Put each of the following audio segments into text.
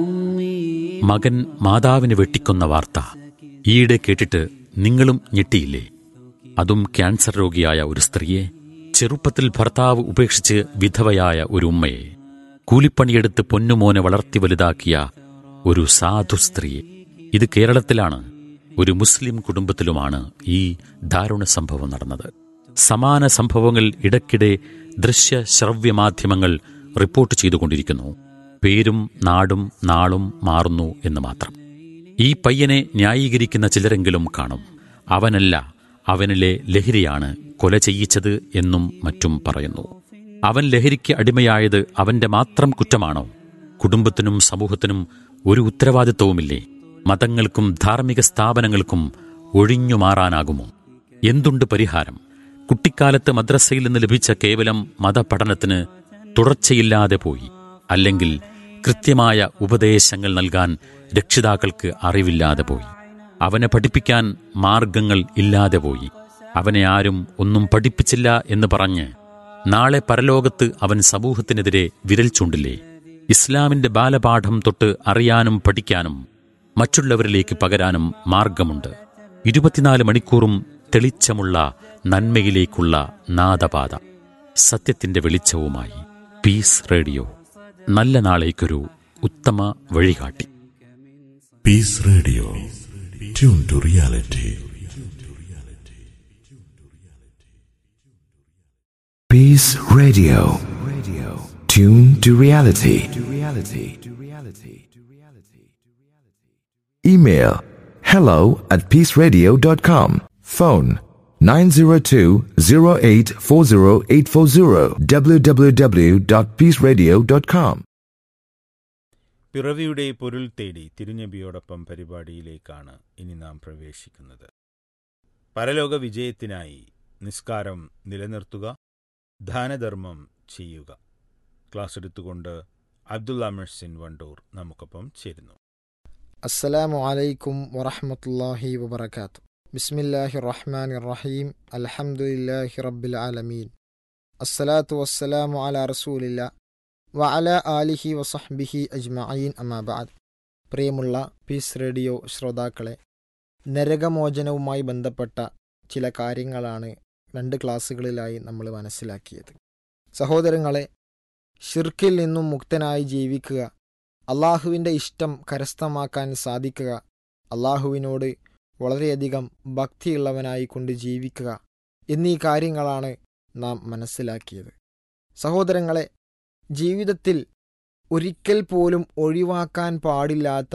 മകൻ മാതാവിനെ വെട്ടിക്കൊന്ന വാർത്ത ഈയിടെ കേട്ടിട്ട് നിങ്ങളും ഞെട്ടിയില്ലേ അതും ക്യാൻസർ രോഗിയായ ഒരു സ്ത്രീയെ ചെറുപ്പത്തിൽ ഭർത്താവ് ഉപേക്ഷിച്ച് വിധവയായ ഒരു ഉമ്മയെ കൂലിപ്പണിയെടുത്ത് പൊന്നുമോനെ വളർത്തി വലുതാക്കിയ ഒരു സാധു സ്ത്രീയെ ഇത് കേരളത്തിലാണ് ഒരു മുസ്ലിം കുടുംബത്തിലുമാണ് ഈ ദാരുണ സംഭവം നടന്നത് സമാന സംഭവങ്ങൾ ഇടയ്ക്കിടെ ദൃശ്യ ശ്രവ്യ മാധ്യമങ്ങൾ റിപ്പോർട്ട് ചെയ്തുകൊണ്ടിരിക്കുന്നു പേരും നാടും നാളും മാറുന്നു എന്ന് മാത്രം ഈ പയ്യനെ ന്യായീകരിക്കുന്ന ചിലരെങ്കിലും കാണും അവനല്ല അവനിലെ ലഹരിയാണ് കൊല ചെയ്യിച്ചത് എന്നും മറ്റും പറയുന്നു അവൻ ലഹരിക്ക് അടിമയായത് അവന്റെ മാത്രം കുറ്റമാണോ കുടുംബത്തിനും സമൂഹത്തിനും ഒരു ഉത്തരവാദിത്വവുമില്ലേ മതങ്ങൾക്കും ധാർമ്മിക സ്ഥാപനങ്ങൾക്കും ഒഴിഞ്ഞു മാറാനാകുമോ എന്തുണ്ട് പരിഹാരം കുട്ടിക്കാലത്ത് മദ്രസയിൽ നിന്ന് ലഭിച്ച കേവലം മതപഠനത്തിന് തുടർച്ചയില്ലാതെ പോയി അല്ലെങ്കിൽ കൃത്യമായ ഉപദേശങ്ങൾ നൽകാൻ രക്ഷിതാക്കൾക്ക് അറിവില്ലാതെ പോയി അവനെ പഠിപ്പിക്കാൻ മാർഗങ്ങൾ ഇല്ലാതെ പോയി അവനെ ആരും ഒന്നും പഠിപ്പിച്ചില്ല എന്ന് പറഞ്ഞ് നാളെ പരലോകത്ത് അവൻ സമൂഹത്തിനെതിരെ വിരൽ ചൂണ്ടില്ലേ ഇസ്ലാമിന്റെ ബാലപാഠം തൊട്ട് അറിയാനും പഠിക്കാനും മറ്റുള്ളവരിലേക്ക് പകരാനും മാർഗമുണ്ട് ഇരുപത്തിനാല് മണിക്കൂറും തെളിച്ചമുള്ള നന്മയിലേക്കുള്ള നാദപാത സത്യത്തിന്റെ വെളിച്ചവുമായി പീസ് റേഡിയോ നല്ല നാളേക്കൊരു ഉത്തമ വഴികാട്ടി Peace Radio. Tune to reality. Peace Radio. Radio. Tune to reality. To reality. To reality. To reality. Email hello at peaceradio.com. Phone 902-0840840 www.peaceradio.com. പിറവിയുടെ പൊരുൾ തേടി തിരുനബിയോടൊപ്പം പരിപാടിയിലേക്കാണ് ഇനി നാം പ്രവേശിക്കുന്നത് പരലോക വിജയത്തിനായി നിസ്കാരം നിലനിർത്തുക ദാനധർമ്മം ചെയ്യുക ക്ലാസ് എടുത്തുകൊണ്ട് അബ്ദുള്ള മെഴ്സിൻ വണ്ടൂർ നമുക്കൊപ്പം ചേരുന്നു السلام عليكم ورحمة الله وبركاته بسم الله الرحمن الرحيم الحمد لله رب العالمين الصلاة والسلام على رسول الله وعلى آله وصحبه أجمعين أما بعد പ്രിയമുള്ള പീസ് റേഡിയോ ശ്രോതാക്കളെ നരകമോചനവുമായി ബന്ധപ്പെട്ട ചില കാര്യങ്ങളാണ് രണ്ട് ക്ലാസ്സുകളിലായി നമ്മൾ മനസ്സിലാക്കിയത് സഹോദരങ്ങളെ ഷിർക്കിൽ നിന്നും മുക്തനായി ജീവിക്കുക അള്ളാഹുവിൻ്റെ ഇഷ്ടം കരസ്ഥമാക്കാൻ സാധിക്കുക അള്ളാഹുവിനോട് വളരെയധികം ഭക്തിയുള്ളവനായി കൊണ്ട് ജീവിക്കുക എന്നീ കാര്യങ്ങളാണ് നാം മനസ്സിലാക്കിയത് സഹോദരങ്ങളെ ജീവിതത്തിൽ ഒരിക്കൽ പോലും ഒഴിവാക്കാൻ പാടില്ലാത്ത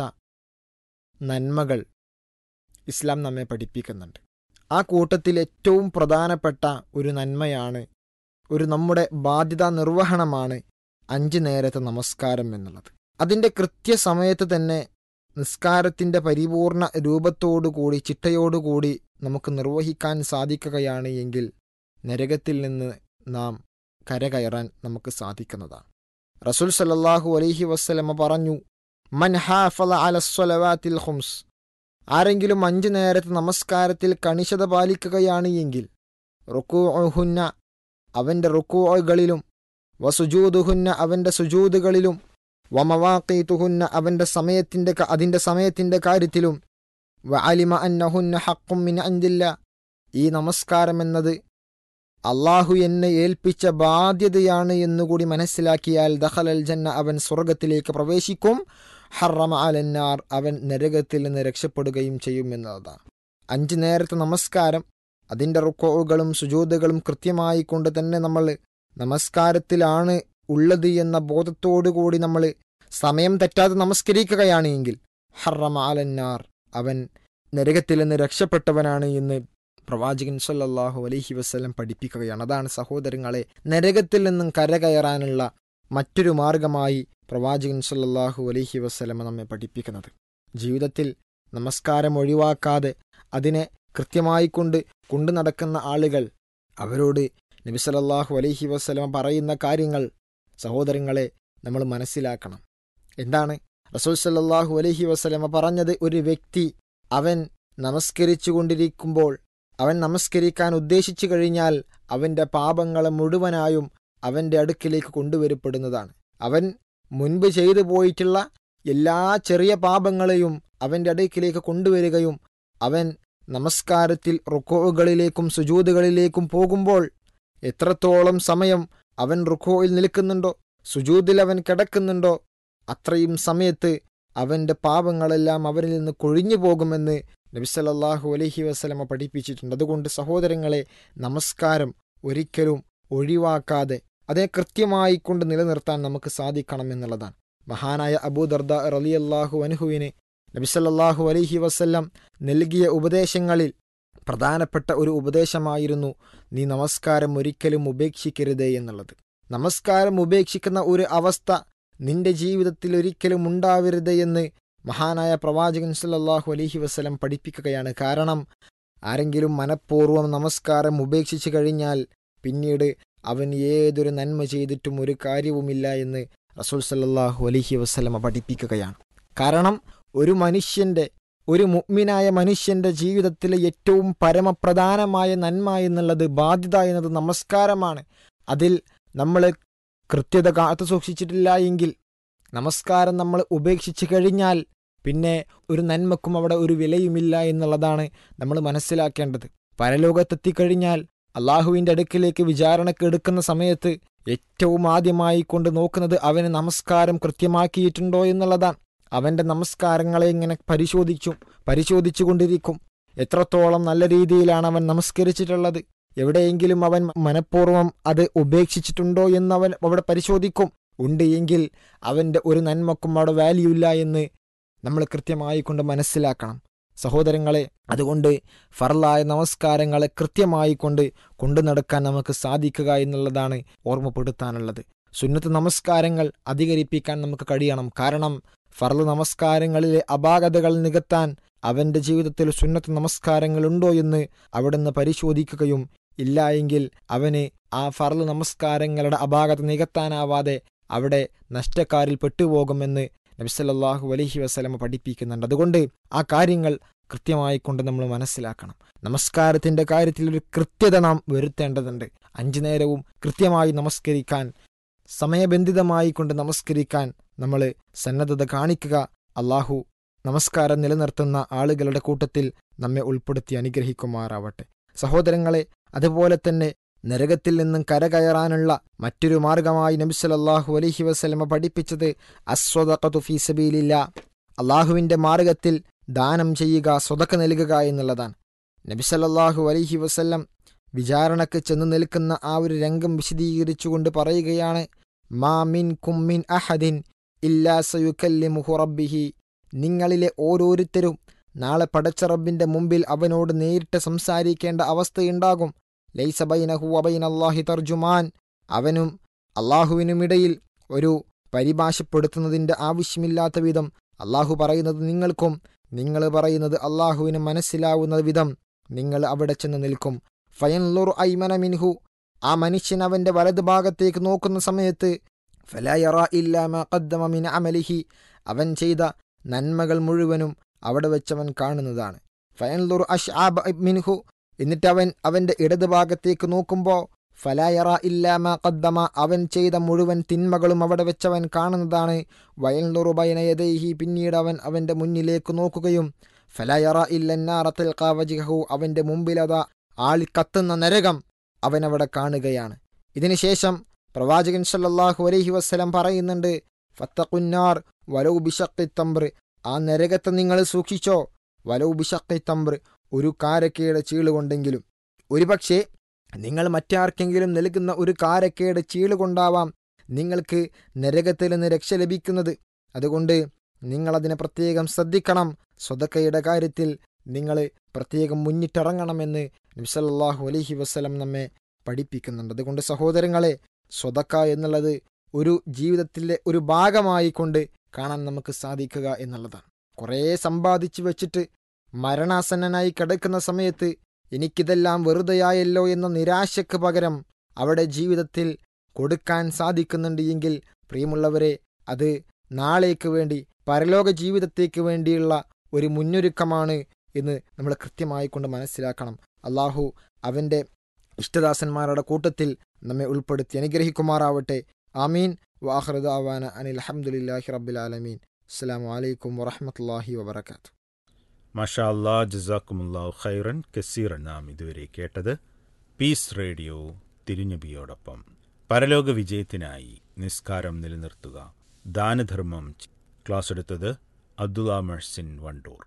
നന്മകൾ ഇസ്ലാം നമ്മെ പഠിപ്പിക്കുന്നുണ്ട് ആ കൂട്ടത്തിൽ ഏറ്റവും പ്രധാനപ്പെട്ട ഒരു നന്മയാണ് ഒരു നമ്മുടെ ബാധ്യതാ നിർവഹണമാണ് അഞ്ച് നേരത്തെ നമസ്കാരം എന്നുള്ളത് അതിൻ്റെ കൃത്യസമയത്ത് തന്നെ നിസ്കാരത്തിൻ്റെ പരിപൂർണ രൂപത്തോടുകൂടി ചിട്ടയോടുകൂടി നമുക്ക് നിർവഹിക്കാൻ സാധിക്കുകയാണ് എങ്കിൽ നരകത്തിൽ നിന്ന് നാം കരകയറാൻ നമുക്ക് സാധിക്കുന്നതാണ് റസൂൽ സല്ലല്ലാഹു അലൈഹി വസ്ലമ പറഞ്ഞു മൻ ഹാഫല അലസ്വലവാത്തിൽ ഹുംസ് ആരെങ്കിലും അഞ്ചു നേരത്തെ നമസ്കാരത്തിൽ കണിശത പാലിക്കുകയാണ് എങ്കിൽ റുക്കൂഹുന്ന അവൻ്റെ റുക്കൂകളിലും വസുജൂദുഹുന്ന അവൻ്റെ സുജൂദുകളിലും വമവാക്കീത്തുഹുന്ന അവൻ്റെ സമയത്തിൻ്റെ അതിൻ്റെ സമയത്തിൻ്റെ കാര്യത്തിലും വ അലിമ അന്നഹുന്ന ഹക്കും മിൻ അഞ്ചില്ല ഈ നമസ്കാരം എന്നത് അള്ളാഹു എന്നെ ഏൽപ്പിച്ച ബാധ്യതയാണ് എന്നുകൂടി മനസ്സിലാക്കിയാൽ ദഹലൽ ജന്ന അവൻ സ്വർഗത്തിലേക്ക് പ്രവേശിക്കും ഹറമ അലന്നാർ അവൻ നരകത്തിൽ നിന്ന് രക്ഷപ്പെടുകയും ചെയ്യും എന്നതാണ് അഞ്ച് നേരത്തെ നമസ്കാരം അതിൻ്റെ റുക്കോകളും സുജൂതകളും കൃത്യമായി കൊണ്ട് തന്നെ നമ്മൾ നമസ്കാരത്തിലാണ് ഉള്ളത് എന്ന ബോധത്തോടുകൂടി നമ്മൾ സമയം തെറ്റാതെ നമസ്കരിക്കുകയാണ് എങ്കിൽ ഹറമ അലന്നാർ അവൻ നരകത്തിൽ നിന്ന് രക്ഷപ്പെട്ടവനാണ് എന്ന് പ്രവാചകൻ സല്ലല്ലാഹു അലൈഹി വസ്ലം പഠിപ്പിക്കുകയാണ് അതാണ് സഹോദരങ്ങളെ നരകത്തിൽ നിന്നും കരകയറാനുള്ള മറ്റൊരു മാർഗമായി പ്രവാചകൻ സല്ലല്ലാഹു അലൈഹി വസ്ലമ നമ്മെ പഠിപ്പിക്കുന്നത് ജീവിതത്തിൽ നമസ്കാരം ഒഴിവാക്കാതെ അതിനെ കൃത്യമായി കൊണ്ട് കൊണ്ടു നടക്കുന്ന ആളുകൾ അവരോട് നബി സല്ലല്ലാഹു അലൈഹി വസ്ലമ പറയുന്ന കാര്യങ്ങൾ സഹോദരങ്ങളെ നമ്മൾ മനസ്സിലാക്കണം എന്താണ് റസൂൽ സല്ലല്ലാഹു അലൈഹി വസ്ലമ പറഞ്ഞത് ഒരു വ്യക്തി അവൻ നമസ്കരിച്ചു കൊണ്ടിരിക്കുമ്പോൾ അവൻ നമസ്കരിക്കാൻ ഉദ്ദേശിച്ചു കഴിഞ്ഞാൽ അവൻ്റെ പാപങ്ങളെ മുഴുവനായും അവൻ്റെ അടുക്കിലേക്ക് കൊണ്ടുവരപ്പെടുന്നതാണ് അവൻ മുൻപ് ചെയ്തു പോയിട്ടുള്ള എല്ലാ ചെറിയ പാപങ്ങളെയും അവൻ്റെ അടുക്കിലേക്ക് കൊണ്ടുവരികയും അവൻ നമസ്കാരത്തിൽ റുക്കോകളിലേക്കും സുജൂതുകളിലേക്കും പോകുമ്പോൾ എത്രത്തോളം സമയം അവൻ റുക്കോയിൽ നിൽക്കുന്നുണ്ടോ സുജൂതിൽ അവൻ കിടക്കുന്നുണ്ടോ അത്രയും സമയത്ത് അവൻ്റെ പാപങ്ങളെല്ലാം അവരിൽ നിന്ന് കൊഴിഞ്ഞു പോകുമെന്ന് നബിസലല്ലാഹു അലഹി വസ്ലമ പഠിപ്പിച്ചിട്ടുണ്ട് അതുകൊണ്ട് സഹോദരങ്ങളെ നമസ്കാരം ഒരിക്കലും ഒഴിവാക്കാതെ അതേ കൃത്യമായി കൊണ്ട് നിലനിർത്താൻ നമുക്ക് സാധിക്കണം എന്നുള്ളതാണ് മഹാനായ അബൂ ദർദ റലി അള്ളാഹു അനുഹുവിന് നബിസല്ലാഹു അലഹി വസ്ല്ലം നൽകിയ ഉപദേശങ്ങളിൽ പ്രധാനപ്പെട്ട ഒരു ഉപദേശമായിരുന്നു നീ നമസ്കാരം ഒരിക്കലും ഉപേക്ഷിക്കരുതേ എന്നുള്ളത് നമസ്കാരം ഉപേക്ഷിക്കുന്ന ഒരു അവസ്ഥ നിന്റെ ജീവിതത്തിൽ ഒരിക്കലും ഉണ്ടാവരുത് എന്ന് മഹാനായ പ്രവാചകൻ സല്ലല്ലാഹു അലൈഹി വസല്ലം പഠിപ്പിക്കുകയാണ് കാരണം ആരെങ്കിലും മനഃപൂർവ്വം നമസ്കാരം ഉപേക്ഷിച്ചു കഴിഞ്ഞാൽ പിന്നീട് അവൻ ഏതൊരു നന്മ ചെയ്തിട്ടും ഒരു കാര്യവുമില്ല എന്ന് റസൂൽ സല്ലല്ലാഹു അലൈഹി വസല്ലമ പഠിപ്പിക്കുകയാണ് കാരണം ഒരു മനുഷ്യന്റെ ഒരു മുഗ്മിനായ മനുഷ്യന്റെ ജീവിതത്തിലെ ഏറ്റവും പരമപ്രധാനമായ നന്മ എന്നുള്ളത് ബാധ്യത എന്നത് നമസ്കാരമാണ് അതിൽ നമ്മൾ കൃത്യത കാത്തു സൂക്ഷിച്ചിട്ടില്ല എങ്കിൽ നമസ്കാരം നമ്മൾ ഉപേക്ഷിച്ചു കഴിഞ്ഞാൽ പിന്നെ ഒരു നന്മക്കും അവിടെ ഒരു വിലയുമില്ല എന്നുള്ളതാണ് നമ്മൾ മനസ്സിലാക്കേണ്ടത് പരലോകത്തെത്തിക്കഴിഞ്ഞാൽ അള്ളാഹുവിൻ്റെ അടുക്കിലേക്ക് വിചാരണക്ക് എടുക്കുന്ന സമയത്ത് ഏറ്റവും ആദ്യമായി കൊണ്ട് നോക്കുന്നത് അവന് നമസ്കാരം കൃത്യമാക്കിയിട്ടുണ്ടോ എന്നുള്ളതാണ് അവൻ്റെ നമസ്കാരങ്ങളെ ഇങ്ങനെ പരിശോധിച്ചു പരിശോധിച്ചു കൊണ്ടിരിക്കും എത്രത്തോളം നല്ല രീതിയിലാണ് അവൻ നമസ്കരിച്ചിട്ടുള്ളത് എവിടെയെങ്കിലും അവൻ മനഃപൂർവ്വം അത് ഉപേക്ഷിച്ചിട്ടുണ്ടോ എന്ന് അവൻ അവിടെ പരിശോധിക്കും ഉണ്ട് എങ്കിൽ അവൻ്റെ ഒരു നന്മക്കും അവിടെ വാല്യൂ ഇല്ല എന്ന് നമ്മൾ കൃത്യമായി കൊണ്ട് മനസ്സിലാക്കണം സഹോദരങ്ങളെ അതുകൊണ്ട് ഫർലായ നമസ്കാരങ്ങളെ കൃത്യമായി കൊണ്ട് കൊണ്ടു നടക്കാൻ നമുക്ക് സാധിക്കുക എന്നുള്ളതാണ് ഓർമ്മപ്പെടുത്താനുള്ളത് സുന്നത്ത് നമസ്കാരങ്ങൾ അധികരിപ്പിക്കാൻ നമുക്ക് കഴിയണം കാരണം ഫർള് നമസ്കാരങ്ങളിലെ അപാകതകൾ നികത്താൻ അവന്റെ ജീവിതത്തിൽ സുന്നത്ത് നമസ്കാരങ്ങളുണ്ടോ എന്ന് അവിടുന്ന് പരിശോധിക്കുകയും ഇല്ല എങ്കിൽ അവന് ആ ഫർള് നമസ്കാരങ്ങളുടെ അപാകത നികത്താനാവാതെ അവിടെ നഷ്ടക്കാരിൽ പെട്ടുപോകുമെന്ന് നബിസല്ലാഹു അലഹി വസ്ലമ പഠിപ്പിക്കുന്നുണ്ട് അതുകൊണ്ട് ആ കാര്യങ്ങൾ കൃത്യമായി കൊണ്ട് നമ്മൾ മനസ്സിലാക്കണം നമസ്കാരത്തിന്റെ കാര്യത്തിൽ ഒരു കൃത്യത നാം വരുത്തേണ്ടതുണ്ട് അഞ്ചു നേരവും കൃത്യമായി നമസ്കരിക്കാൻ സമയബന്ധിതമായി കൊണ്ട് നമസ്കരിക്കാൻ നമ്മൾ സന്നദ്ധത കാണിക്കുക അള്ളാഹു നമസ്കാരം നിലനിർത്തുന്ന ആളുകളുടെ കൂട്ടത്തിൽ നമ്മെ ഉൾപ്പെടുത്തി അനുഗ്രഹിക്കുമാറാവട്ടെ സഹോദരങ്ങളെ അതുപോലെ തന്നെ നരകത്തിൽ നിന്നും കരകയറാനുള്ള മറ്റൊരു മാർഗമായി നബിസലല്ലാഹു അലഹി വസ്ലമ പഠിപ്പിച്ചത് അസ്വദഖത്തു ഫീ സബീലില്ല അള്ളാഹുവിന്റെ മാർഗത്തിൽ ദാനം ചെയ്യുക സ്വതക്ക നൽകുക എന്നുള്ളതാണ് നബിസലല്ലാഹു അലഹി വസ്ല്ലം വിചാരണക്ക് ചെന്നു നിൽക്കുന്ന ആ ഒരു രംഗം വിശദീകരിച്ചുകൊണ്ട് പറയുകയാണ് മാ മിൻ കുമ്മിൻ അഹദിൻ ഇല്ലാ സയുക്കല്ലിമുഹു റബ്ബിഹി നിങ്ങളിലെ ഓരോരുത്തരും നാളെ പടച്ച റബ്ബിന്റെ മുമ്പിൽ അവനോട് നേരിട്ട് സംസാരിക്കേണ്ട അവസ്ഥയുണ്ടാകും ലൈസബൈനഹു അബൈൻ അള്ളാഹി തർജുമാൻ അവനും അള്ളാഹുവിനുമിടയിൽ ഒരു പരിഭാഷപ്പെടുത്തുന്നതിന്റെ ആവശ്യമില്ലാത്ത വിധം അള്ളാഹു പറയുന്നത് നിങ്ങൾക്കും നിങ്ങൾ പറയുന്നത് അള്ളാഹുവിന് മനസ്സിലാവുന്ന വിധം നിങ്ങൾ അവിടെ ചെന്ന് നിൽക്കും ഫയൻലുർ ഐമന മിൻഹു ആ മനുഷ്യൻ അവന്റെ വലത് ഭാഗത്തേക്ക് നോക്കുന്ന സമയത്ത് ഫലയറ ഇല്ലാമ ഖദ്ദമ മിൻ അമലിഹി അവൻ ചെയ്ത നന്മകൾ മുഴുവനും അവിടെ വെച്ചവൻ കാണുന്നതാണ് ഫയൻലുർ അഷ് മിൻഹു എന്നിട്ട് അവൻ അവന്റെ ഇടത് ഭാഗത്തേക്ക് നോക്കുമ്പോൾ ഫലായറ ഇല്ലാമ കദ്ദമ അവൻ ചെയ്ത മുഴുവൻ തിന്മകളും അവിടെ വെച്ചവൻ കാണുന്നതാണ് വയൽനുറുബൈനയതൈഹി പിന്നീട് അവൻ അവന്റെ മുന്നിലേക്ക് നോക്കുകയും ഫലായറ ഇല്ലന്നാറത്തിൽ കാവജിഹു അവന്റെ മുമ്പിലതാ ആളി കത്തുന്ന നരകം അവൻ അവിടെ കാണുകയാണ് ഇതിനുശേഷം പ്രവാചകൻ സല്ലല്ലാഹു അലൈഹി വസ്സലം പറയുന്നുണ്ട് ഫത്തഖുന്നാർ വലൗ ബിഷക്കി തമ്പ്ര ആ നരകത്തെ നിങ്ങൾ സൂക്ഷിച്ചോ വലൗ ബിഷക്കി തമ്പ്ര ഒരു കാരക്കയുടെ ചീളുകൊണ്ടെങ്കിലും ഒരുപക്ഷെ നിങ്ങൾ മറ്റാർക്കെങ്കിലും നൽകുന്ന ഒരു കാരക്കയുടെ ചീളുകൊണ്ടാവാം നിങ്ങൾക്ക് നരകത്തിൽ നിന്ന് രക്ഷ ലഭിക്കുന്നത് അതുകൊണ്ട് നിങ്ങളതിനെ പ്രത്യേകം ശ്രദ്ധിക്കണം സ്വതക്കയുടെ കാര്യത്തിൽ നിങ്ങൾ പ്രത്യേകം മുന്നിട്ടിറങ്ങണമെന്ന് നബ്സല്ലാഹു അലഹി വസ്ലം നമ്മെ പഠിപ്പിക്കുന്നുണ്ട് അതുകൊണ്ട് സഹോദരങ്ങളെ സ്വതക്ക എന്നുള്ളത് ഒരു ജീവിതത്തിലെ ഒരു ഭാഗമായി കൊണ്ട് കാണാൻ നമുക്ക് സാധിക്കുക എന്നുള്ളതാണ് കുറേ സമ്പാദിച്ചു വെച്ചിട്ട് മരണാസന്നനായി കിടക്കുന്ന സമയത്ത് എനിക്കിതെല്ലാം വെറുതെയായല്ലോ എന്ന നിരാശയ്ക്ക് പകരം അവിടെ ജീവിതത്തിൽ കൊടുക്കാൻ സാധിക്കുന്നുണ്ട് എങ്കിൽ പ്രിയമുള്ളവരെ അത് നാളേക്ക് വേണ്ടി പരലോക ജീവിതത്തേക്ക് വേണ്ടിയുള്ള ഒരു മുന്നൊരുക്കമാണ് എന്ന് നമ്മൾ കൃത്യമായി കൊണ്ട് മനസ്സിലാക്കണം അള്ളാഹു അവൻ്റെ ഇഷ്ടദാസന്മാരുടെ കൂട്ടത്തിൽ നമ്മെ ഉൾപ്പെടുത്തി അനുഗ്രഹിക്കുമാറാവട്ടെ ആമീൻ വാഹൃദ് ആവാന അനിൽ അഹമ്മദില്ലാഹി റബ്ബിൽ ആലമീൻ അസ്സാം വലൈക്കും വറഹമത്തല്ലാഹി വബർക്കാത്തു മഷാ അല്ലാ ജസാക്കുമുല്ലാഹു ഖൈറൻ കസീറൻ നാം ഇതുവരെ കേട്ടത് പീസ് റേഡിയോ തിരുഞ്ഞബിയോടൊപ്പം പരലോക വിജയത്തിനായി നിസ്കാരം നിലനിർത്തുക ദാനധർമ്മം ചെ- ക്ലാസ് എടുത്തത് അബ്ദുള്ള മെഴ്സിൻ വണ്ടൂർ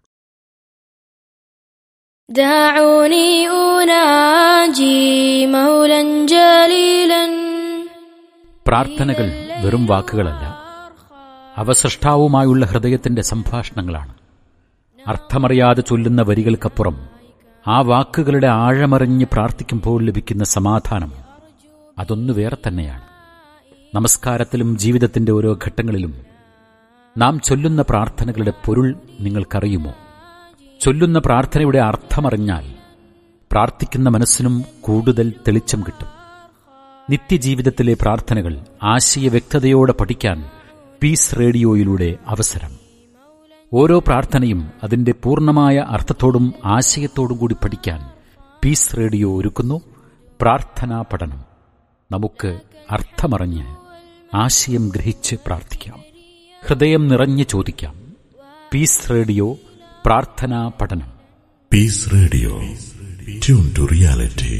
دعوني أناجي مولا جليلا പ്രാർത്ഥനകൾ വെറും വാക്കുകളല്ല അവ സൃഷ്ടാവുമായുള്ള ഹൃദയത്തിന്റെ സംഭാഷണങ്ങളാണ് അർത്ഥമറിയാതെ ചൊല്ലുന്ന വരികൾക്കപ്പുറം ആ വാക്കുകളുടെ ആഴമറിഞ്ഞ് പ്രാർത്ഥിക്കുമ്പോൾ ലഭിക്കുന്ന സമാധാനം അതൊന്നു വേറെ തന്നെയാണ് നമസ്കാരത്തിലും ജീവിതത്തിന്റെ ഓരോ ഘട്ടങ്ങളിലും നാം ചൊല്ലുന്ന പ്രാർത്ഥനകളുടെ പൊരുൾ നിങ്ങൾക്കറിയുമോ ചൊല്ലുന്ന പ്രാർത്ഥനയുടെ അർത്ഥമറിഞ്ഞാൽ പ്രാർത്ഥിക്കുന്ന മനസ്സിനും കൂടുതൽ തെളിച്ചം കിട്ടും നിത്യജീവിതത്തിലെ പ്രാർത്ഥനകൾ ആശയ വ്യക്തതയോടെ പഠിക്കാൻ പീസ് റേഡിയോയിലൂടെ അവസരം ഓരോ പ്രാർത്ഥനയും അതിന്റെ പൂർണ്ണമായ അർത്ഥത്തോടും ആശയത്തോടും കൂടി പഠിക്കാൻ പീസ് റേഡിയോ ഒരുക്കുന്നു പ്രാർത്ഥനാ പഠനം നമുക്ക് അർത്ഥമറിഞ്ഞ് ആശയം ഗ്രഹിച്ച് പ്രാർത്ഥിക്കാം ഹൃദയം നിറഞ്ഞ് ചോദിക്കാം പീസ് റേഡിയോ പ്രാർത്ഥനാ പഠനം Peace Radio. Tune to reality.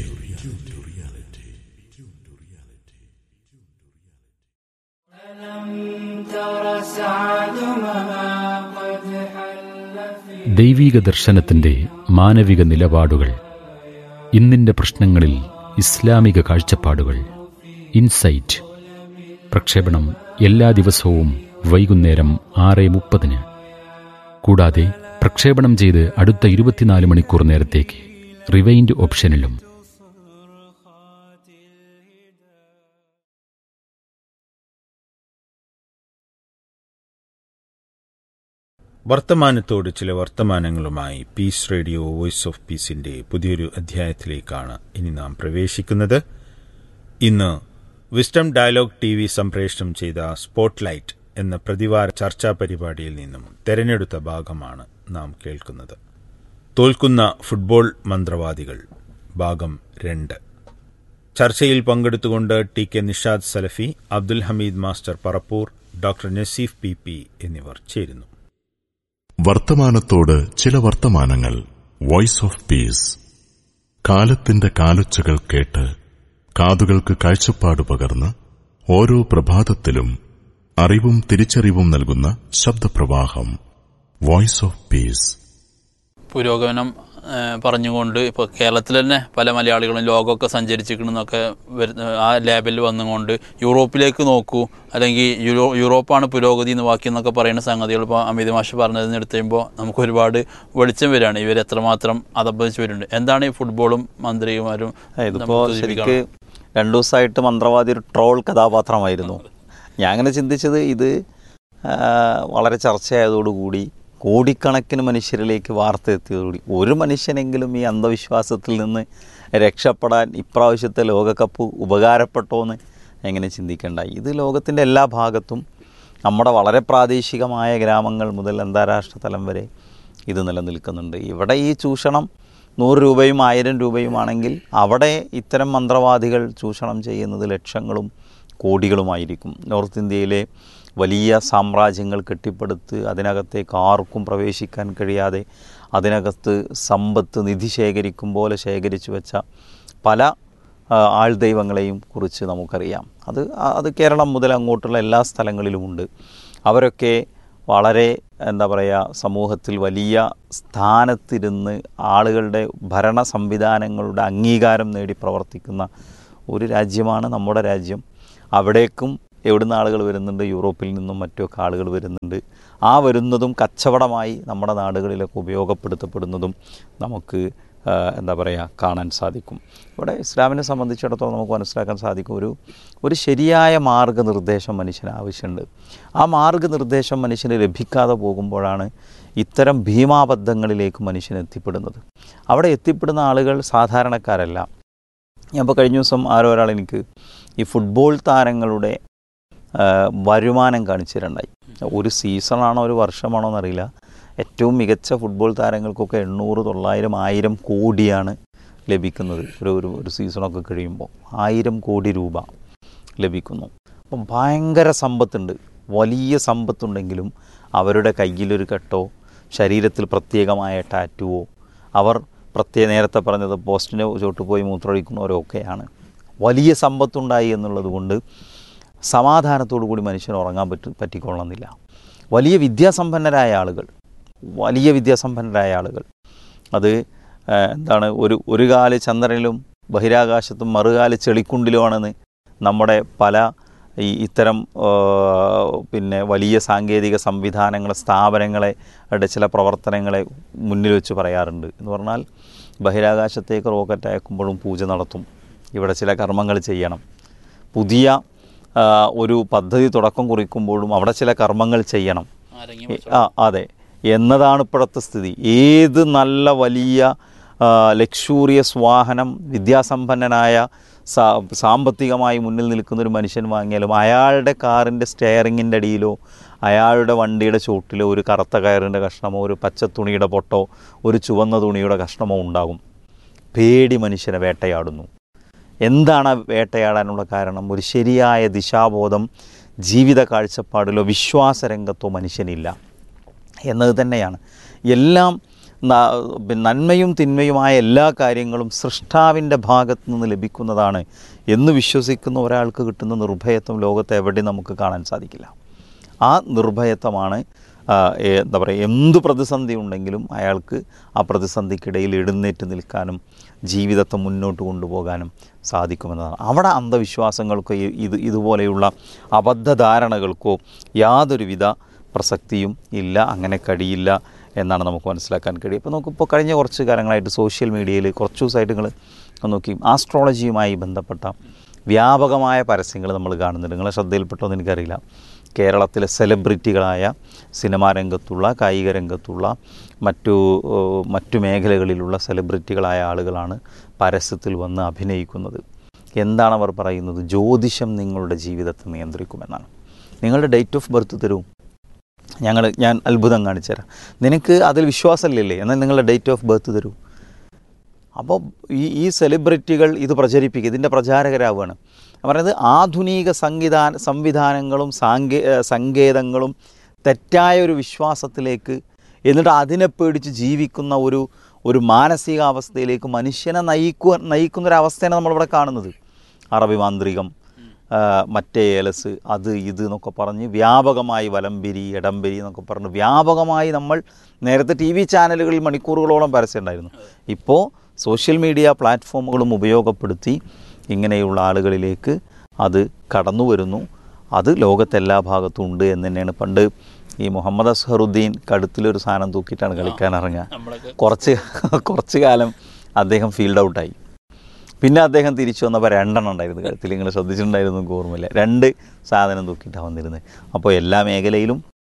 ദൈവീക ദർശനത്തിന്റെ മാനവിക നിലപാടുകൾ ഇന്നിന്റെ പ്രശ്നങ്ങളിൽ ഇസ്ലാമിക കാഴ്ചപ്പാടുകൾ ഇൻസൈറ്റ് പ്രക്ഷേപണം എല്ലാ ദിവസവും വൈകുന്നേരം ആറ് മുപ്പതിന് കൂടാതെ പ്രക്ഷേപണം ചെയ്ത് അടുത്ത ഇരുപത്തിനാല് മണിക്കൂർ നേരത്തേക്ക് റിവൈൻഡ് ഓപ്ഷനിലും വർത്തമാനത്തോട് ചില വർത്തമാനങ്ങളുമായി പീസ് റേഡിയോ വോയിസ് ഓഫ് പീസിന്റെ പുതിയൊരു അധ്യായത്തിലേക്കാണ് ഇനി നാം പ്രവേശിക്കുന്നത് ഇന്ന് വിസ്ഡം ഡയലോഗ് ടി വി സംപ്രേഷണം ചെയ്ത സ്പോട്ട്ലൈറ്റ് എന്ന പ്രതിവാര ചർച്ചാ പരിപാടിയിൽ നിന്നും തെരഞ്ഞെടുത്ത ഭാഗമാണ് നാം കേൾക്കുന്നത് തോൽക്കുന്ന ഫുട്ബോൾ മന്ത്രവാദികൾ ഭാഗം രണ്ട് ചർച്ചയിൽ പങ്കെടുത്തുകൊണ്ട് T K Nishad Salafi Abdul Hameed master Parappur doctor Naseef P P എന്നിവർ ചേരുന്നു വർത്തമാനത്തോട് ചില വർത്തമാനങ്ങൾ വോയിസ് ഓഫ് പീസ് കാലത്തിന്റെ കാലൊച്ചകൾ കേട്ട് കാതുകൾക്ക് കാഴ്ചപ്പാട് പകർന്ന് ഓരോ പ്രഭാതത്തിലും അറിവും തിരിച്ചറിവും നൽകുന്ന ശബ്ദപ്രവാഹം വോയിസ് ഓഫ് പീസ് പുരോഗമനം ഏഹ്, പറഞ്ഞുകൊണ്ട് ഇപ്പോൾ കേരളത്തിൽ തന്നെ പല മലയാളികളും ലോകമൊക്കെ സഞ്ചരിച്ചിരിക്കണമെന്നൊക്കെ വരുന്ന ആ ലേബലിൽ വന്നുകൊണ്ട് യൂറോപ്പിലേക്ക് നോക്കൂ അല്ലെങ്കിൽ യൂറോ യൂറോപ്പാണ് പുരോഗതി എന്ന് ബാക്കി എന്നൊക്കെ പറയുന്ന സംഗതികൾ ഇപ്പോൾ അമിത് മാഷ് പറഞ്ഞതിന് എടുത്ത് കഴിയുമ്പോൾ നമുക്ക് ഒരുപാട് വെളിച്ചം വരികയാണ് ഇവർ എത്രമാത്രം അതപ്പതിച്ച് വരുന്നുണ്ട് എന്താണ് ഈ ഫുട്ബോളും മന്ത്രിമാരും ഇതിപ്പോ നമുക്ക് ശരിക്ക് സൂചിപ്പിക്കാനുള്ളത്? രണ്ടു ദിവസമായിട്ട് മന്ത്രവാദി ഒരു ട്രോൾ കഥാപാത്രമായിരുന്നു ഞാൻ അങ്ങനെ ചിന്തിച്ചത് ഇത് ആ, വളരെ ചർച്ചയായതോടുകൂടി കോടിക്കണക്കിന് മനുഷ്യരിലേക്ക് വാർത്ത എത്തിയതോടുകൂടി ഒരു മനുഷ്യനെങ്കിലും ഈ അന്ധവിശ്വാസത്തിൽ നിന്ന് രക്ഷപ്പെടാൻ ഇപ്രാവശ്യത്തെ ലോകകപ്പ് ഉപകാരപ്പെട്ടോ എന്ന് എങ്ങനെ ചിന്തിക്കേണ്ടായി ഇത് ലോകത്തിൻ്റെ എല്ലാ ഭാഗത്തും നമ്മുടെ വളരെ പ്രാദേശികമായ ഗ്രാമങ്ങൾ മുതൽ അന്താരാഷ്ട്ര തലം വരെ ഇത് നിലനിൽക്കുന്നുണ്ട് ഇവിടെ ഈ ചൂഷണം നൂറ് രൂപയും ആയിരം രൂപയുമാണെങ്കിൽ അവിടെ ഇത്തരം മന്ത്രവാദികൾ ചൂഷണം ചെയ്യുന്നത് ലക്ഷങ്ങളും കോടികളുമായിരിക്കും നോർത്ത് ഇന്ത്യയിലെ വലിയ സാമ്രാജ്യങ്ങൾ കെട്ടിപ്പടുത്ത് അതിനകത്തേക്ക് ആർക്കും പ്രവേശിക്കാൻ കഴിയാതെ അതിനകത്ത് സമ്പത്ത് നിധി ശേഖരിക്കും പോലെ ശേഖരിച്ചു വെച്ച പല ആ, ആൾദൈവങ്ങളെയും കുറിച്ച് നമുക്കറിയാം അത് ആ- അത് കേരളം മുതൽ അങ്ങോട്ടുള്ള എല്ലാ സ്ഥലങ്ങളിലുമുണ്ട് അവരൊക്കെ വളരെ എന്താ പറയുക സമൂഹത്തിൽ വലിയ സ്ഥാനത്തിരുന്ന് ആളുകളുടെ ഭരണ സംവിധാനങ്ങളുടെ അംഗീകാരം നേടി പ്രവർത്തിക്കുന്ന ഒരു രാജ്യമാണ് നമ്മുടെ രാജ്യം അവിടേക്കും എവിടുന്ന് ആളുകൾ വരുന്നുണ്ട് യൂറോപ്പിൽ നിന്നും മറ്റുമൊക്കെ ആളുകൾ വരുന്നുണ്ട് ആ വരുന്നതും കച്ചവടമായി നമ്മുടെ നാടുകളിലൊക്കെ ഉപയോഗപ്പെടുത്തപ്പെടുന്നതും നമുക്ക് ആ, എന്താ പറയുക കാണാൻ സാധിക്കും ഇവിടെ ഇസ്ലാമിനെ സംബന്ധിച്ചിടത്തോളം നമുക്ക് മനസ്സിലാക്കാൻ സാധിക്കും ഒരു ഒരു ശരിയായ മാർഗനിർദ്ദേശം മനുഷ്യന് ആവശ്യമുണ്ട് ആ മാർഗനിർദ്ദേശം മനുഷ്യന് ലഭിക്കാതെ പോകുമ്പോഴാണ് ഇത്തരം ഭീമാബദ്ധങ്ങളിലേക്ക് മനുഷ്യൻ എത്തിപ്പെടുന്നത് അവിടെ എത്തിപ്പെടുന്ന ആളുകൾ സാധാരണക്കാരല്ല ഞാൻ ഇപ്പോൾ കഴിഞ്ഞ ദിവസം ആരോ ഒരാൾ എനിക്ക് ഈ ഫുട്ബോൾ താരങ്ങളുടെ ആ, വരുമാനം കാണിച്ചു തരണ്ടായി ഒരു സീസണാണോ ഒരു വർഷമാണോ എന്നറിയില്ല ഏറ്റവും മികച്ച ഫുട്ബോൾ താരങ്ങൾക്കൊക്കെ എണ്ണൂറ് തൊള്ളായിരം ആയിരം കോടിയാണ് ലഭിക്കുന്നത് ഒരു ഒരു ഒരു സീസണൊക്കെ കഴിയുമ്പോൾ ആയിരം കോടി രൂപ ലഭിക്കുന്നു അപ്പം ഭയങ്കര സമ്പത്തുണ്ട് വലിയ സമ്പത്തുണ്ടെങ്കിലും അവരുടെ കയ്യിലൊരു കെട്ടോ ശരീരത്തിൽ പ്രത്യേകമായ ടാറ്റുവോ അവർ പ്രത്യേക നേരത്തെ പറഞ്ഞത് പോസ്റ്റിന് ചോട്ട് പോയി മൂത്രമൊഴിക്കുന്നവരൊക്കെയാണ് വലിയ സമ്പത്തുണ്ടായി എന്നുള്ളത് കൊണ്ട് സമാധാനത്തോടു കൂടി മനുഷ്യന് ഉറങ്ങാൻ പറ്റും പറ്റിക്കൊള്ളണമെന്നില്ല വലിയ വിദ്യാസമ്പന്നരായ ആളുകൾ വലിയ വിദ്യാസമ്പന്നരായ ആളുകൾ അത് ആ, എന്താണ് ഒരു ഒരു കാല് ചന്ദ്രനിലും ബഹിരാകാശത്തും മറുകാല് ചെളിക്കുണ്ടിലുമാണെന്ന് നമ്മുടെ പല ഈ ഇത്തരം ആ, പിന്നെ വലിയ സാങ്കേതിക സംവിധാനങ്ങളെ സ്ഥാപനങ്ങളെ ടെ ചില പ്രവർത്തനങ്ങളെ മുന്നിൽ വെച്ച് പറയാറുണ്ട് എന്ന് പറഞ്ഞാൽ ബഹിരാകാശത്തേക്ക് റോക്കറ്റ് അയക്കുമ്പോഴും പൂജ നടത്തും ഇവിടെ ചില കർമ്മങ്ങൾ ചെയ്യണം പുതിയ ആ, ഒരു പദ്ധതി തുടക്കം കുറിക്കുമ്പോഴും അവിടെ ചില കർമ്മങ്ങൾ ചെയ്യണം ആരെങ്കിലും ആ അതെ എന്നതാണ് ഇപ്പോഴത്തെ സ്ഥിതി ഏത് നല്ല വലിയ ലക്ഷൂറിയസ് വാഹനം വിദ്യാസമ്പന്നനായ സാ സാമ്പത്തികമായി മുന്നിൽ നിൽക്കുന്ന ഒരു മനുഷ്യൻ വാങ്ങിയാലും അയാളുടെ കാറിൻ്റെ സ്റ്റെയറിങ്ങിൻ്റെ അടിയിലോ അയാളുടെ വണ്ടിയുടെ ചുവട്ടിലോ ഒരു കറുത്ത കയറിൻ്റെ കഷ്ണമോ ഒരു പച്ച തുണിയുടെ പൊട്ടോ ഒരു ചുവന്ന തുണിയുടെ കഷ്ണമോ ഉണ്ടാകും പേടി മനുഷ്യനെ വേട്ടയാടുന്നു എന്താണ് ആ വേട്ടയാടാനുള്ള കാരണം ഒരു ശരിയായ ദിശാബോധം ജീവിത കാഴ്ചപ്പാടിലോ വിശ്വാസരംഗത്തോ മനുഷ്യനില്ല എന്നത് തന്നെയാണ് എല്ലാം ന- പിന്നെ നന്മയും തിന്മയുമായ എല്ലാ കാര്യങ്ങളും സൃഷ്ടാവിൻ്റെ ഭാഗത്തു നിന്ന് ലഭിക്കുന്നതാണ് എന്ന് വിശ്വസിക്കുന്ന ഒരാൾക്ക് കിട്ടുന്ന നിർഭയത്വം ലോകത്ത് എവിടെയും നമുക്ക് കാണാൻ സാധിക്കില്ല ആ നിർഭയത്വമാണ് ആ, ഏ- എന്താ പറയുക എന്ത് പ്രതിസന്ധി ഉണ്ടെങ്കിലും അയാൾക്ക് ആ പ്രതിസന്ധിക്കിടയിൽ എഴുന്നേറ്റ് നിൽക്കാനും ജീവിതത്തെ മുന്നോട്ട് കൊണ്ടുപോകാനും സാധിക്കുമെന്നതാണ് അവിടെ അന്ധവിശ്വാസങ്ങൾക്കോ ഈ- ഇത് ഇതുപോലെയുള്ള അബദ്ധധാരണകൾക്കോ യാതൊരുവിധ പ്രസക്തിയും ഇല്ല അങ്ങനെ കഴിയില്ല എന്നാണ് നമുക്ക് മനസ്സിലാക്കാൻ കഴിയും ഇപ്പോൾ നമുക്കിപ്പോൾ കഴിഞ്ഞ കുറച്ച് കാലങ്ങളായിട്ട് സോഷ്യൽ മീഡിയയിൽ കുറച്ച് ദിവസമായിട്ട് നിങ്ങൾ നോക്കി ആസ്ട്രോളജിയുമായി ബന്ധപ്പെട്ട വ്യാപകമായ പരസ്യങ്ങൾ നമ്മൾ കാണുന്നുണ്ട് നിങ്ങളെ ശ്രദ്ധയിൽപ്പെട്ടോ എന്ന് എനിക്കറിയില്ല കേരളത്തിലെ സെലിബ്രിറ്റികളായ സിനിമാ രംഗത്തുള്ള കായിക രംഗത്തുള്ള മറ്റു ഏഹ്, മറ്റു മേഖലകളിലുള്ള സെലിബ്രിറ്റികളായ ആളുകളാണ് പരസ്യത്തിൽ വന്ന് അഭിനയിക്കുന്നത് എന്താണ് അവർ പറയുന്നത് ജ്യോതിഷം നിങ്ങളുടെ ജീവിതത്തെ നിയന്ത്രിക്കുമെന്നാണ് നിങ്ങളുടെ ഡേറ്റ് ഓഫ് ബർത്ത് തരൂ ഞങ്ങൾ ഞാൻ അത്ഭുതം കാണിച്ചു തരാം നിനക്ക് അതിൽ വിശ്വാസമില്ലല്ലേ എന്നാൽ നിങ്ങളുടെ ഡേറ്റ് ഓഫ് ബർത്ത് തരൂ അപ്പോൾ ഈ ഈ സെലിബ്രിറ്റികൾ ഇത് പ്രചരിപ്പിക്കുക ഇതിൻ്റെ പ്രചാരകരാവുകയാണ് പറയുന്നത് ആധുനിക സംവിധാന സംവിധാനങ്ങളും സാങ്കേ ഏഹ് സങ്കേതങ്ങളും തെറ്റായ ഒരു വിശ്വാസത്തിലേക്ക് എന്നിട്ട് അതിനെ പേടിച്ച് ജീവിക്കുന്ന ഒരു ഒരു മാനസികാവസ്ഥയിലേക്ക് മനുഷ്യനെ നയിക്കുക നയിക്കുന്നൊരവസ്ഥയാണ് നമ്മളിവിടെ കാണുന്നത് അറബി മാന്ത്രികം ആ, മറ്റേ ഏലസ് അത് ഇത് എന്നൊക്കെ പറഞ്ഞ് വ്യാപകമായി വലംപിരി ഇടംപിരി എന്നൊക്കെ പറഞ്ഞ് വ്യാപകമായി നമ്മൾ നേരത്തെ ടി വി ചാനലുകളിൽ മണിക്കൂറുകളോളം പരസ്യം ഉണ്ടായിരുന്നു ഇപ്പോൾ സോഷ്യൽ മീഡിയ പ്ലാറ്റ്ഫോമുകളും ഉപയോഗപ്പെടുത്തി ഇങ്ങനെയുള്ള ആളുകളിലേക്ക് അത് കടന്നു വരുന്നു അത് ലോകത്തെല്ലാ ഭാഗത്തും ഉണ്ട് എന്ന് തന്നെയാണ് പണ്ട് ഈ മുഹമ്മദ് അസ്ഹറുദ്ദീൻ കഴുത്തിലൊരു സാധനം തൂക്കിയിട്ടാണ് കളിക്കാൻ ഇറങ്ങുക നമ്മളൊക്കെ കുറച്ച് കുറച്ച് കാലം അദ്ദേഹം ഫീൽഡ് ഔട്ടായി പിന്നെ അദ്ദേഹം തിരിച്ചു വന്നപ്പോൾ രണ്ടെണ്ണം ഉണ്ടായിരുന്നു കഴുത്തിൽ നിങ്ങൾ ശ്രദ്ധിച്ചിട്ടുണ്ടായിരുന്നു എനിക്ക് ഓർമ്മയില്ല രണ്ട് സാധനം തൂക്കിയിട്ടാണ് വന്നിരുന്നത് അപ്പോൾ എല്ലാ മേഖലയിലും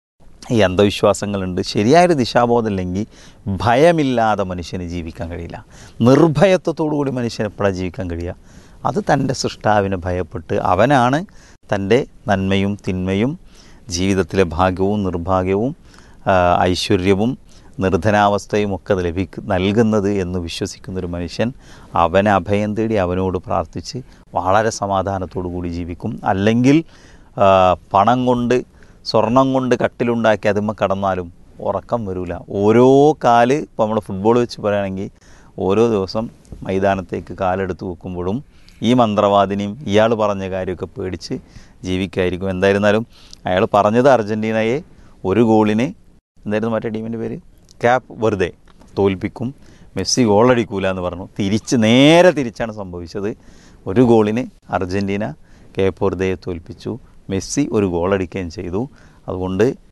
ഈ അന്ധവിശ്വാസങ്ങളുണ്ട് ശരിയായൊരു ദിശാബോധം ഇല്ലെങ്കിൽ ഭയമില്ലാതെ മനുഷ്യന് ജീവിക്കാൻ കഴിയില്ല നിർഭയത്വത്തോടു കൂടി മനുഷ്യന് എപ്പോഴാണ് ജീവിക്കാൻ കഴിയുക അത് തൻ്റെ സൃഷ്ടാവിനെ ഭയപ്പെട്ട് അവനാണ് തൻ്റെ നന്മയും തിന്മയും ജീവിതത്തിലെ ഭാഗ്യവും നിർഭാഗ്യവും ആ, ഐശ്വര്യവും നിർധനാവസ്ഥയും ഒക്കെ ലഭിക്ക നൽകുന്നത് എന്ന് വിശ്വസിക്കുന്ന ഒരു മനുഷ്യൻ അവനെ അഭയം തേടി അവനോട് പ്രാർത്ഥിച്ച് വളരെ സമാധാനത്തോടു കൂടി ജീവിക്കും അല്ലെങ്കിൽ ആ, പണം കൊണ്ട് സ്വർണം കൊണ്ട് കട്ടിലുണ്ടാക്കി അതുമ്മ കടന്നാലും ഉറക്കം വരില്ല ഓരോ കാല് ഇപ്പോൾ നമ്മൾ ഫുട്ബോൾ വെച്ച് പറയുകയാണെങ്കിൽ ഓരോ ദിവസം മൈതാനത്തേക്ക് കാലെടുത്ത് വെക്കുമ്പോഴും ഈ മന്ത്രവാദിനിയും ഇയാൾ പറഞ്ഞ കാര്യമൊക്കെ പേടിച്ച് ജീവിക്കായിരിക്കും എന്തായിരുന്നാലും അയാൾ പറഞ്ഞത് അർജൻറ്റീനയെ ഒരു ഗോളിന് എന്തായിരുന്നു മറ്റേ ടീമിൻ്റെ പേര് ക്യാപ്പ് വെറുതെ തോൽപ്പിക്കും മെസ്സി ഗോളടിക്കൂല എന്ന് പറഞ്ഞു തിരിച്ച് നേരെ തിരിച്ചാണ് സംഭവിച്ചത് ഒരു ഗോളിന് അർജൻറ്റീന കേപ്പ് വെറുതെയെ തോൽപ്പിച്ചു മെസ്സി ഒരു ഗോളടിക്കുകയും ചെയ്തു അതുകൊണ്ട്